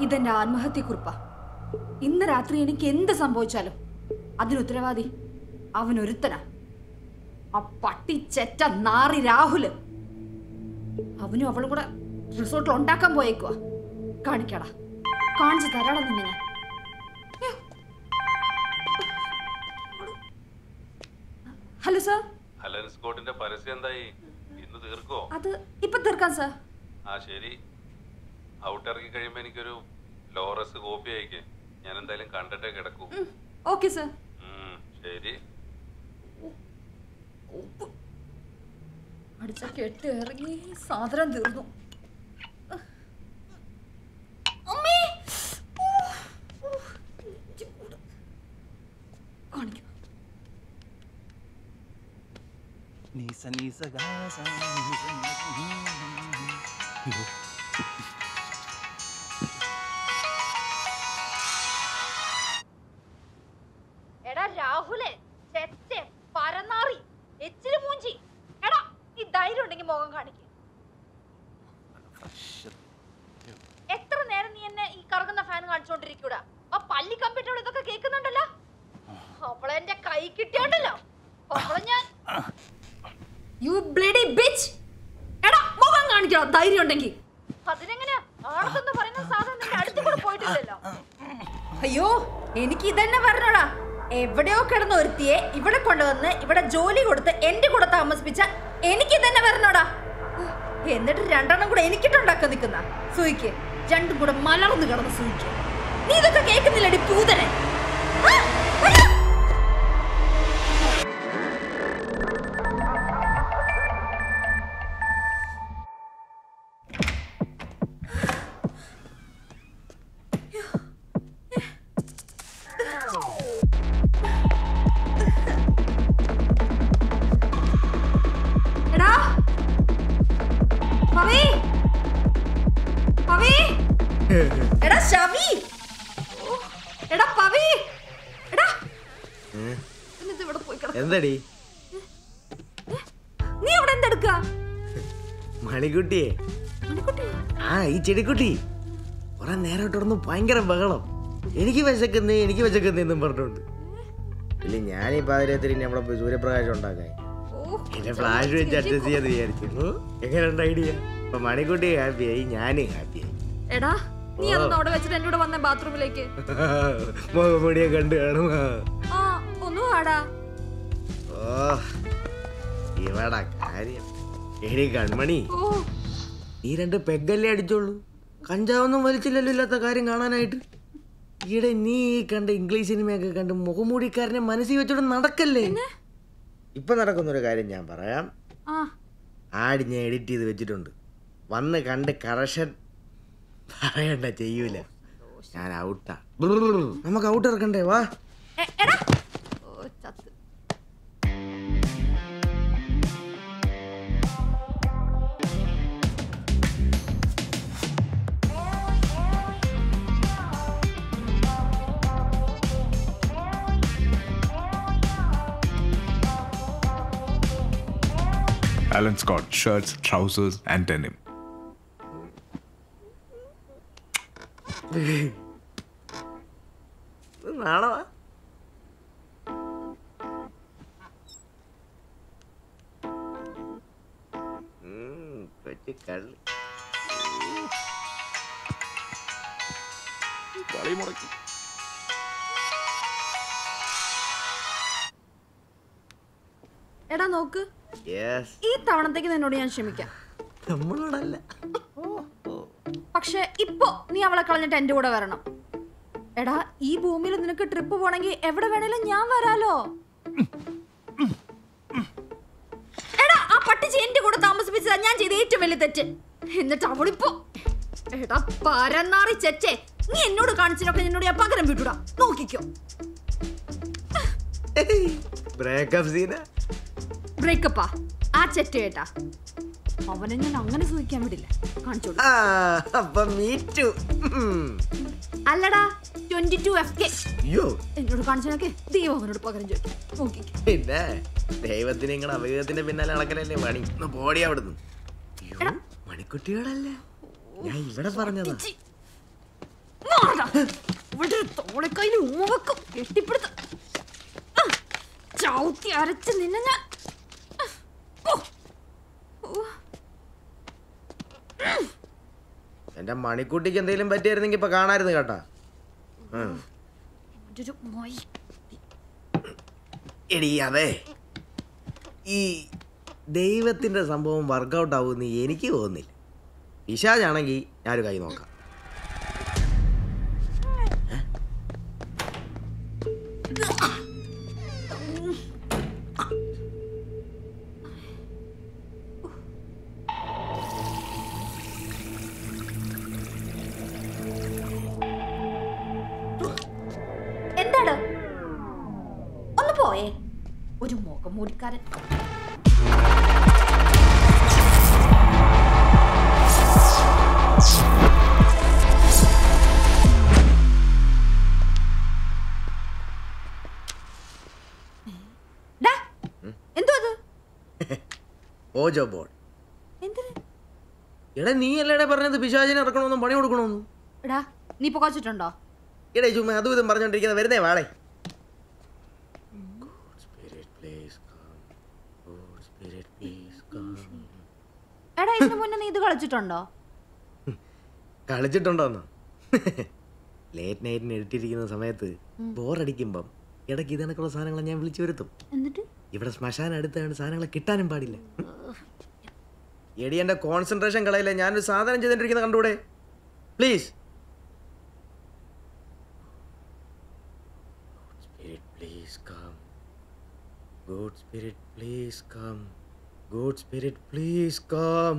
ഇതെന്റെ ആത്മഹത്യക്കുറിപ്പാ ഇന്ന് രാത്രി എനിക്ക് എന്ത് സംഭവിച്ചാലും അതിന് ഉത്തരവാദി അവനൊരുത്തനാ ആ പട്ടി ചെറ്റ നാറി രാഹുല് അവനും അവളും കൂടെ റിസോർട്ടിൽ ഉണ്ടാക്കാൻ പോയേക്കുവാ കാണിക്കടാ കാണിച്ചു തരാടാ നിന്നെ ഞാൻ ഹലോ സാർ അലൻ സ്കോട്ടിന്റെ പരസ്യം എന്തായി ഇന്ന് തീർക്കോ അത് ഇപ്പൊ തീർക്കാം സാർ ആ ശരി ഔട്ട് ഇറങ്ങി കഴിയുമ്പോ എനിക്കൊരു ലോറസ് കോപ്പി അയക്ക് ഞാൻ എന്തായാലും കണ്ടിട്ടേ കിടക്കൂ ഓക്കെ സാർ ഉം, ശരി അടിച്ച കെട്ട് ഇറങ്ങി സാധനം തീർന്നു അമ്മേ! ഊ, ഊ, ഇഞ്ചി കൂട്. കാണിക്കാം നീസ നീസ ഗാസ നീസ നീസ അയ്യോ എടാ രാഹുലെ ചെറ്റെ പരനാറി എച്ചിരി മൂഞ്ചി എടാ ഈ ധൈര്യം ഉണ്ടെങ്കിൽ മുഖം കാണിക്ക് എത്ര നേരം നീ എന്നെ ഈ കറങ്ങുന്ന ഫാൻ കാണിച്ചോണ്ടിരിക്കൂടാ ആ പള്ളി കമ്പ്യൂട്ടർ ഇതൊക്കെ കേൾക്കുന്നുണ്ടല്ലോ അവളെ എന്റെ കൈ കിട്ടിയോണ്ടല്ലോ അവളെ ഞാൻ യു ബ്ലഡി ബിച്ച് എടാ മുഖം കാണിക്കോ ധൈര്യം ഉണ്ടെങ്കിൽ അതിനെങ്ങനെ ആർക്കെന്ന് പറയുന്ന സാധനം നിന്റെ അടുത്ത് കൂടെ പോയിട്ടില്ലല്ലോ അയ്യോ എനിക്ക് ഇതന്നെ പറഞ്ഞോടാ എവിടെയോ കിടന്ന ഒരുത്തിയെ ഇവിടെ കൊണ്ടുവന്ന് ഇവിടെ ജോലി കൊടുത്ത് എന്റെ കൂടെ താമസിപ്പിച്ച എനിക്ക് ഇതന്നെ പറഞ്ഞോടാ എന്നിട്ട് രണ്ടെണ്ണം കൂടെ എനിക്കിട്ടുണ്ടാക്കാൻ നിൽക്കുന്ന സൂയിക്ക് രണ്ടും കൂടെ മലർന്നു കിടന്ന് സൂയിക്ക് നീ ഇതൊക്കെ കേൾക്കുന്നില്ലടി പൂതനെ ആ, അയ്യോ! എടാ പവി പവി എടാ ശവി ഓ, എടാ പവി എടാ എന്നിട്ട് ഇവിടെ പോയി കിടക്ക എന്തടി നീ ഇവിടെ എന്തെടുക്കുക മണിക്കുട്ടിയെ ആ ഈ ചെടിക്കുട്ടി കുറെ നേരം തുടർന്ന് ഭയങ്കര ബഹളം എനിക്ക് വിശക്കുന്നേ എനിക്ക് വിശക്കുന്നേ എന്നും പറഞ്ഞോണ്ട് ഇല്ല ഞാൻ ഈ പാതിരാത്രി ഇനി അവിടെ പോയി സൂര്യപ്രകാശം ഉണ്ടാക്കാൻ എന്നെ ഫ്ലാഷ് വെച്ച് അഡ്ജസ്റ്റ് ചെയ്യാന്ന് വിചാരിച്ചു ഉം, എങ്ങനെയുണ്ട് ഐഡിയ അപ്പൊ മണിക്കുട്ടി ഹാപ്പിയായി ഞാനും ഹാപ്പിയായി എടാ നീ അതൊന്ന് അവിടെ വെച്ചിട്ട് എന്നോട് വന്ന ബാത്റൂമിലേക്ക് മുഖമുടിയെ കണ്ടു കാണും ആ ഒന്നും ആടാ ഓ ഇവിടെ കാര്യം എടി കൺമണി ഓ നീ രണ്ട് പെഗല്ലേ അടിച്ചോളൂ കഞ്ചാവൊന്നും വലിച്ചില്ലല്ലോ ഇല്ലാത്ത കാര്യം കാണാനായിട്ട് ഈടെ നീ ഈ കണ്ട ഇംഗ്ലീഷ് സിനിമയൊക്കെ കണ്ട് മുഖമൂടിക്കാരനെ മനസ്സിൽ വെച്ചോണ്ട് നടക്കല്ലേ ഇപ്പൊ നടക്കുന്ന ഒരു കാര്യം ഞാൻ പറയാം ആ ആഡ് ഞാൻ എഡിറ്റ് ചെയ്ത് വെച്ചിട്ടുണ്ട് വന്ന് കണ്ട് കറക്ഷൻ പറയണ്ട ചെയ്യൂല ഞാൻ ഔട്ടാ നമുക്ക് ഔട്ട് ഇറക്കണ്ടേ വാ എ- എടാ ഓ ചത്ത് Alan Scott, shirts, trousers, and denim. ഇത് നാളെ കൊച്ചു കള്ളി കളി മുടക്കി എടാ നോക്ക് യെസ് ഈ തവണത്തേക്ക് നിന്നോട് ഞാൻ ക്ഷമിക്കാം നമ്മളോടല്ല പക്ഷെ ഇപ്പൊ നീ അവളെ കളഞ്ഞിട്ട് എന്റെ കൂടെ വരണം എടാ ഈ ഭൂമിയിൽ നിനക്ക് ട്രിപ്പ് പോണെങ്കിൽ എവിടെ വേണേലും ഞാൻ വരാലോ എടാ ആ പട്ടിച്ച് എന്റെ കൂടെ താമസിപ്പിച്ചതാ ഞാൻ ചെയ്ത ഏറ്റവും വലിയ തെറ്റ് എന്നിട്ട് അവളിപ്പോ എടാ പരന്നാറി ചെച്ചേ നീ എന്നോട് കാണിച്ചതിനൊക്കെ എന്നോട് ഞാൻ പകരം വിട്ടുടാ നോക്കിക്കോ ബ്രേക്കപ്പ് സീന ബ്രേക്കപ്പാ ആ ചെറ്റ കേട്ടാ അവനെ ഞാൻ അങ്ങനെ സൂഹിക്കാൻ വിടില്ല കാണിച്ചോളൂ ആ അപ്പൊ മീറ്റു അല്ലടാ ട്വന്റി ടു എഫ് കെ അയ്യോ എന്നോട് കാണിച്ചതൊക്കെ ദൈവം അവനോട് പകരം ചോദിക്കും നോക്കിക്കോ പിന്നെ ദൈവത്തിന് ഇങ്ങനെ അഭിഗത്തിന്റെ പിന്നാലെ നടക്കലല്ലേ മണി ഒന്ന് പോടി അവിടുന്ന് അയ്യോ, മണിക്കുട്ടികളല്ലേ ഞാൻ ഇവിടെ പറഞ്ഞതാ ദാ, ഇവിടെ ഒരു തോളിക്കൈയിൽ ഉമ്മ വെക്കും കെട്ടിപ്പിടുത്ത ചവിട്ടി അരച്ച് നിന്നെ ഞാൻ ഓ, ഓ, എന്റെ മണിക്കുട്ടിക്ക് എന്തെങ്കിലും പറ്റിയായിരുന്നെങ്കിൽ ഇപ്പൊ കാണായിരുന്നു കേട്ടാ ഉം. ഒരു മൊയ്. എടീ അതെ ഈ ദൈവത്തിന്റെ സംഭവം വർക്കൗട്ട് ആവുമെന്ന് എനിക്ക് തോന്നുന്നില്ല പിശാജാണെങ്കിൽ ഞാനൊരു കൈ നോക്കാം എന്താണ് ഒന്ന് പോയേ ഒരു മുഖം മൂടിക്കാരൻ ഡാ, എന്തോ അത് ഓജോ ബോർഡ് എന്തിന് എടാ നീ അല്ലേടെ പറഞ്ഞത് പിശാചിനെ ഇറക്കണമെന്നും പണി കൊടുക്കണമെന്നും എടാ നീ പൊക്കാച്ചിട്ടുണ്ടോ എടേ ചുമ്മാ അതും ഇതും പറഞ്ഞോണ്ടിരിക്കുന്ന വരുന്നേ വാളെ എടാ ഇതിനു മുന്നേ നീ ഇത് കളിച്ചിട്ടുണ്ടോ കളിച്ചിട്ടുണ്ടോന്നോ ലേറ്റ് നൈറ്റിന് എഴുത്തിരിക്കുന്ന സമയത്ത് ബോറടിക്കുമ്പം ഇടയ്ക്ക് ഇതണക്കുള്ള സാധനങ്ങൾ ഞാൻ വിളിച്ചു വരുത്തും എന്നിട്ട് ഇവിടെ ശ്മശാനം അടുത്താണ് സാധനങ്ങൾ കിട്ടാനും പാടില്ല എടി എൻ്റെ കോൺസെൻട്രേഷൻ കളയില്ല ഞാനൊരു സാധനം ചെയ്തിട്ടിരിക്കുന്ന കണ്ടൂടെ please spirit please come good spirit please come good spirit please come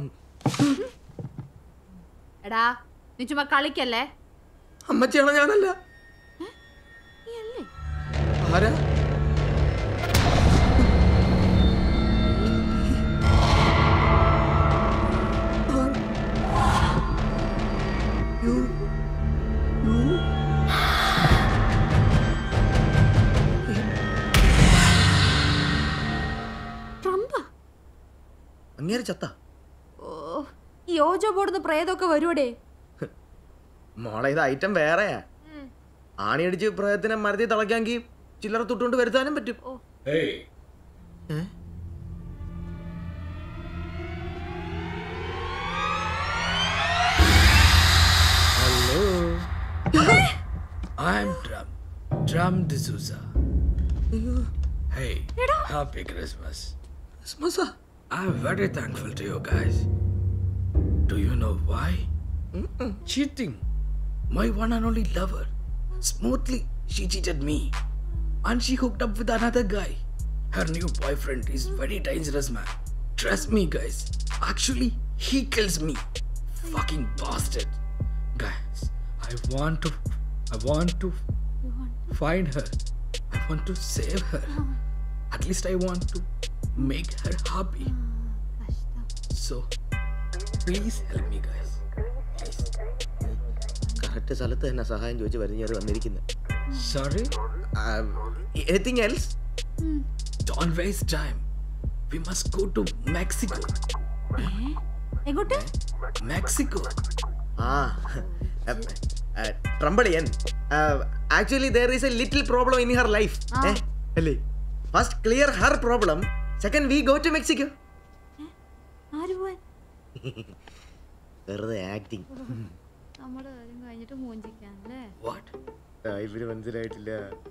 എടാ നീ ചുമ്മാ കളിക്കല്ലേ അമ്മച്ചിയാണോ ഞാനല്ല നീ അല്ലേ ആരാ ട്രംപാ അങ്ങേരെ ചത്ത ഓ ഈ ഓജോ ബോർഡിന്ന് പ്രേതമൊക്കെ വരുവടേ മോളെ ഇത് ഐറ്റം വേറെയാ ആണിയടിച്ച് പ്രയത്തിനെ മരത്തിൽ തിളയ്ക്കാമെങ്കിൽ ചില്ലറ തൊട്ടുകൊണ്ട് വരുത്താനും പറ്റും Hey, ഏ? Hello I'm Drum. Drum D'Souza. Hey, happy Christmas. ക്രിസ്മസാ I'm very thankful to you guys. Do you know why? Cheating. My one and only lover. Smoothly, she cheated me. And she hooked up with another guy. Her new boyfriend is very dangerous, man. Trust me, guys. Actually, he kills me. Fucking bastard. Guys, I want to. I want to find her. I want to save her. At least I want to make her happy. So, please help me, guys. Please. Correct സ്ഥലത്ത് തന്നെ സഹായം ചോദിച്ച് വരിഞ്ഞേറി വന്നിരിക്കുന്നത് Sorry? Anything else Don't waste time. We must go to Mexico. എങ്ങോട്ട് Mexico. ആ ട്രംബളിയൻ actually there is a little problem in her life അല്ലേ first clear her problem second we go to Mexico ആര് പോവാൻ വെറുതെ ആക്ടിങ് നമ്മുടെ കാര്യം കഴിഞ്ഞിട്ട് മൂഞ്ചിക്കാൻ അല്ലേ What? ഇവര് മനസ്സിലായിട്ടില്ല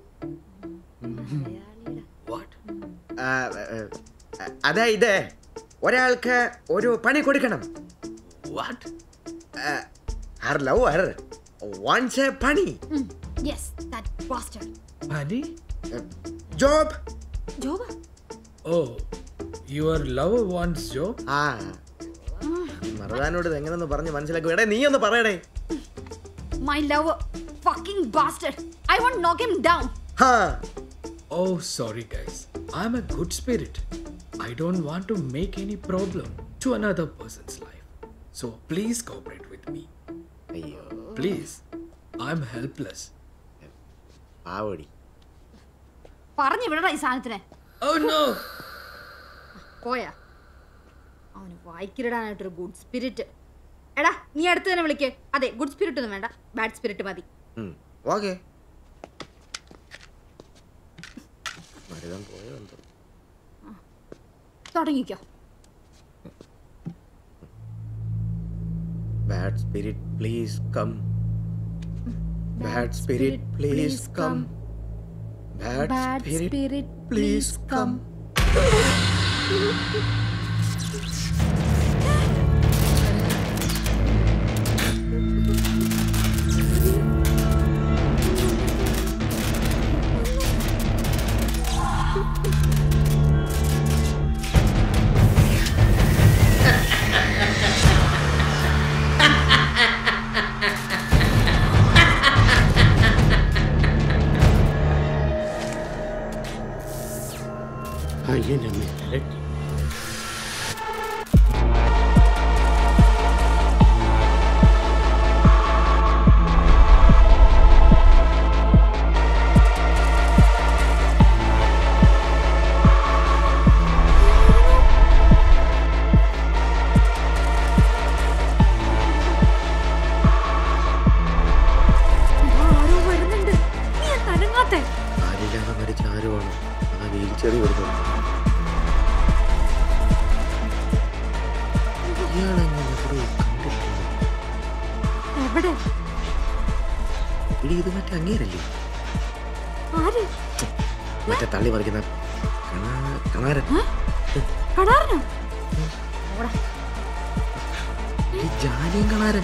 What? ആ, ആ, ആ, അതായത് ഒരാൾക്ക് ഒരു പണി കൊടുക്കണം What? Her love her wants a പണി yes that bastard Honey? Job job Oh, your lover wants job? ആ മറുതാനോട് ഇത് എങ്ങനെയൊന്ന് പറഞ്ഞ് മനസ്സിലാക്കും എടേ നീ ഒന്ന് പറയടേ my love fucking bastard I won't knock him down ഹാ Oh, sorry, guys. I'm a good spirit. I don't want to make any problem to another person's life. So please cooperate with me. അയ്യോ Please. I'm helpless. പാവടി പറഞ്ഞു വിടടാ ഈ സാധനത്തിനെ Oh no! പോയാ അവന് വായിക്കിടാനായിട്ടൊരു good spirit എടാ നീ അടുത്ത് തന്നെ വിളിക്ക് അതെ ഗുഡ് സ്പിരിറ്റ് ഒന്നും വേണ്ട ബാഡ് സ്പിരിറ്റ് മതി ഓക്കെ മരുതം പോയോ എന്തോ തുടങ്ങിക്കോ bad spirit please come bad spirit please come bad spirit please come അയ്യോ നമ്മെ തലട്ടി ആരോ വരുന്നുണ്ട് നീ തനങ്ങാത്തെ ആരില്ലാതെ മരിച്ച ആരുമാണ് ആ വീൽ ചെറി വരുന്നത് ഇയാളെങ്ങനെ ഇവിടെ കണ്ടിട്ടുണ്ട് എവിടെ ഇടി ഇത് മറ്റേ അങ്ങേരല്ലേ ആര് മറ്റേ തള്ളി മറിക്കുന്ന കണാ- കണാരൻ കടാറിനോ ഈ ജാലിയും കണാരൻ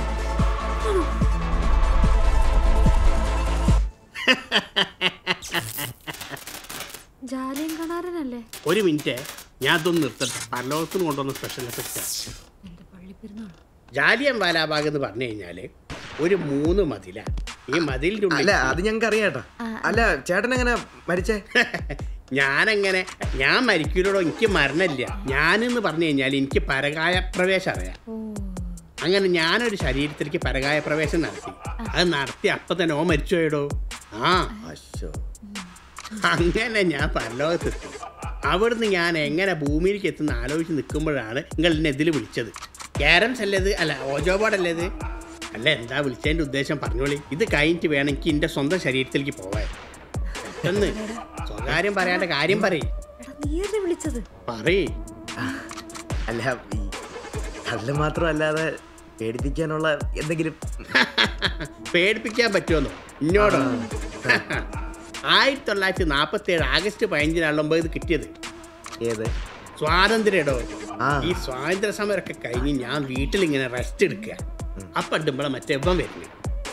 ജാലിയും കണാരനല്ലേ ഒരു മിനിറ്റ് ഞാൻ അതൊന്ന് നിർത്തട്ടെ പരലോകത്തിന് കൊണ്ടുവന്ന സ്പെഷ്യൽ എഫക്റ്റാ എന്റെ പള്ളിപ്പെരുന്നാൾ ജാലിയൻ വാലാബാഗ് എന്ന് പറഞ്ഞു കഴിഞ്ഞാല് ഒരു മൂന്ന് മതില ഈ മതിലിന്റെ അല്ല ഉള്ളിൽ അത് ഞങ്ങൾക്ക് അറിയാട്ടാ അല്ല ചേട്ടൻ എങ്ങനെ മരിച്ചേ ഞാനങ്ങനെ ഞാൻ മരിക്കൂലോടോ എനിക്ക് മരണമില്ല ഞാനെന്ന് പറഞ്ഞു കഴിഞ്ഞാൽ എനിക്ക് പരകായ പ്രവേശം അറിയാം അങ്ങനെ ഞാനൊരു ശരീരത്തിലേക്ക് പരകായ പ്രവേശം നടത്തി അത് നടത്തി അപ്പൊ തന്നെ ഓ മരിച്ചോയടോ ആ അശോ അങ്ങനെ ഞാൻ പരലോകത്തെത്തി അവിടുന്ന് ഞാൻ എങ്ങനെ ഭൂമിയിലേക്ക് എത്തുന്ന ആലോചിച്ച് നിൽക്കുമ്പോഴാണ് നിങ്ങൾ എന്നെ ഇതിൽ വിളിച്ചത് ക്യാരംസ് അല്ലേത് അല്ല ഓജോ ബോർഡല്ലേത് അല്ല എന്താ വിളിച്ചതിൻ്റെ ഉദ്ദേശം പറഞ്ഞോളി ഇത് കഴിഞ്ഞിട്ട് വേണം എനിക്ക് എൻ്റെ സ്വന്തം ശരീരത്തിലേക്ക് പോവാൻ പെട്ടെന്ന് സ്വകാര്യം പറയാണ്ട കാര്യം പറയും എടാ നീയല്ലേ വിളിച്ചത് പറയേ അല്ല ഈ കല്ല് മാത്രമല്ലാതെ പേടിപ്പിക്കാനുള്ള എന്തെങ്കിലും പേടിപ്പിക്കാൻ പറ്റുമെന്നോ ഇന്നോടോ ആയിരത്തി തൊള്ളായിരത്തി നാൽപ്പത്തി ഏഴ് ആഗസ്റ്റ് പതിനഞ്ചിനാണല്ലോ ഇത് കിട്ടിയത് ഏത് സ്വാതന്ത്ര്യടോ ആ. ഈ സ്വാതന്ത്ര്യ സമരമൊക്കെ കഴിഞ്ഞ് ഞാൻ വീട്ടിൽ ഇങ്ങനെ റെസ്റ്റ് എടുക്കുക അപ്പൊ ഇടുമ്പോളെ മറ്റേ ഇവൻ വരുന്നു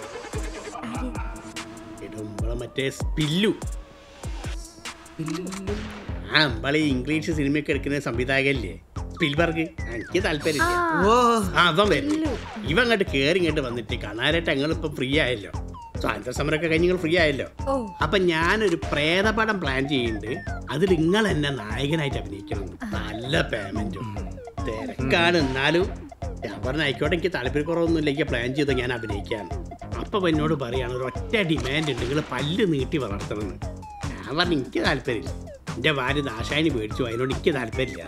ഇടുമ്പോളെ മറ്റേ സ്പില്ലു ആ നമ്മളെ ഈ ഇംഗ്ലീഷ് സിനിമയൊക്കെ എടുക്കുന്ന സംവിധായകല്ലേ സ്പിൽബർഗ് എനിക്ക് താല്പര്യമില്ല ഓ ആ അവൻ വരുന്നു ഇവ അങ്ങോട്ട് കയറി ഇങ്ങോട്ട് വന്നിട്ട് കാണാനായിട്ട് ഞങ്ങൾ ഇപ്പൊ ഫ്രീ ആയല്ലോ സ്വാതന്ത്ര്യ സമരമൊക്കെ കഴിഞ്ഞ് നിങ്ങൾ ഫ്രീ ആയല്ലോ ഓ അപ്പൊ ഞാനൊരു പ്രേതപടം പ്ലാൻ ചെയ്യുന്നുണ്ട് അതിൽ നിങ്ങൾ എന്നെ നായകനായിട്ട് അഭിനയിക്കണം നല്ല പേയ്മെന്റും തിരക്കാണ് എന്നാലും ഞാൻ പറഞ്ഞ ആയിക്കോട്ടെ എനിക്ക് താല്പര്യക്കുറവൊന്നുമില്ല എനിക്ക് പ്ലാൻ ചെയ്ത് ഞാൻ അഭിനയിക്കാൻ അപ്പൊ അവൻ എന്നോട് പറയാണ് ഒരു ഒറ്റ ഡിമാൻഡ് ഉണ്ട് നിങ്ങൾ പല്ല് നീട്ടി വളർത്തണമെന്ന് ഞാൻ പറഞ്ഞു എനിക്ക് താല്പര്യമില്ല എൻ്റെ ഭാര്യ ദാശായിനി മേടിച്ചു അതിനോട് എനിക്ക് താല്പര്യമില്ല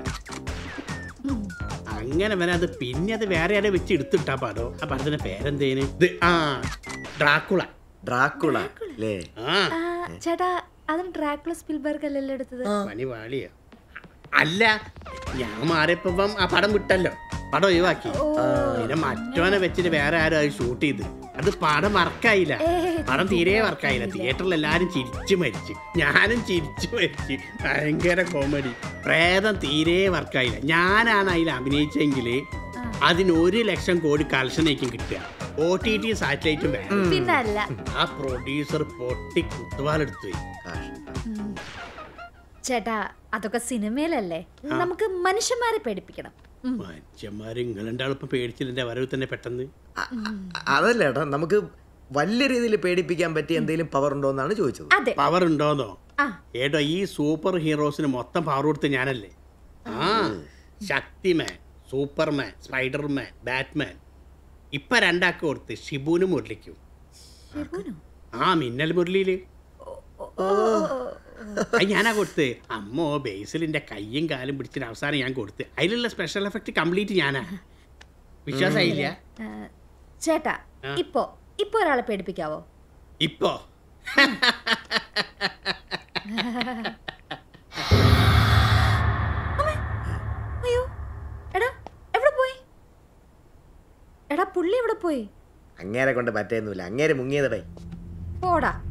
അങ്ങനെ വരെ അത് പിന്നെ അത് വേറെ ആരെ വെച്ച് എടുത്തിട്ടാ പാടോ ആ പടത്തിന്റെ പേരെന്തേന് ഇത് ആ ഡ്രാക്കുള ഡ്രാക്കുള അല്ലേ ആ ആ, ചേട്ടാ അതിന് ഡ്രാക്കുള സ്പിൽബർഗ് അല്ലല്ലോ എടുത്തത് പണി വാളിയോ അല്ല ഞാൻ മാറിയപ്പം ആ പടം വിട്ടല്ലോ പടം ഒഴിവാക്കി പിന്നെ മറ്റോനെ വെച്ചിട്ട് വേറെ ആരും അത് ഷൂട്ട് ചെയ്ത് അത് പടം വർക്കായില്ല പടം തീരെ വർക്കായില്ല തിയേറ്ററിൽ എല്ലാരും ചിരിച്ചു മരിച്ചു ഞാനും ചിരിച്ചു മരിച്ചു ഭയങ്കര കോമഡി പ്രേതം തീരെ വർക്കായില്ല ഞാനാണ് അതിൽ അഭിനയിച്ചെങ്കിൽ അതിന് ഒരു ലക്ഷം കോടി കളക്ഷനേക്കും കിട്ടുക ഒ ടി ടി സാറ്റലൈറ്റും വേണം പിന്നല്ല ആ പ്രൊഡ്യൂസർ പൊട്ടി കുത്തുവാലെടുത്തു പോയി കാഷ്ടം. ചേട്ടാ അതൊക്കെ സിനിമയിലല്ലേ നമുക്ക് മനുഷ്യന്മാരെ പേടിപ്പിക്കണം ഉം. മനുഷ്യന്മാര് നിങ്ങളുണ്ടാളിപ്പം പേടിച്ചില്ല എന്റെ വരവ് തന്നെ പെട്ടെന്ന് അ- അ- അതല്ല ഏട്ടാ നമുക്ക് വലിയ രീതിയിൽ പേടിപ്പിക്കാൻ പറ്റിയ എന്തെങ്കിലും പവർ ഉണ്ടോ എന്നാണ് ചോദിച്ചത് അതെ പവർ ഉണ്ടോന്നോ ആ ഏട്ടോ ഈ സൂപ്പർ ഹീറോസിന് മൊത്തം പവർ കൊടുത്ത് ഞാനല്ലേ ആ ശക്തിമാൻ സൂപ്പർമാൻ സ്പൈഡർമാൻ ബാറ്റ്മാൻ ഇപ്പൊ രണ്ടാക്ക് കൊടുത്ത് ഷിബുനും മുരളിക്കും ശിവനോ? ആ മിന്നൽ മുരളിയില് അത് ഞാനാ കൊടുത്ത് അമ്മോ ബേസിലിന്റെ കയ്യും കാലും പിടിച്ചിട്ട് അവസാനം ഞാൻ കൊടുത്ത് അതിലുള്ള സ്പെഷ്യൽ എഫക്ട് കംപ്ലീറ്റ് ഞാനാ വിശ്വാസമായില്ല ആ, ചേട്ടാ ആ. ഇപ്പോ ഇപ്പൊ ഒരാളെ പേടിപ്പിക്കാവോ ഇപ്പോ അയ്യോ എടാ എവിടെ പോയി എടാ പുള്ളി എവിടെ പോയി അങ്ങേരെ കൊണ്ട് പറ്റുന്നില്ല അങ്ങേരെ മുങ്ങിയതടേ പോടാ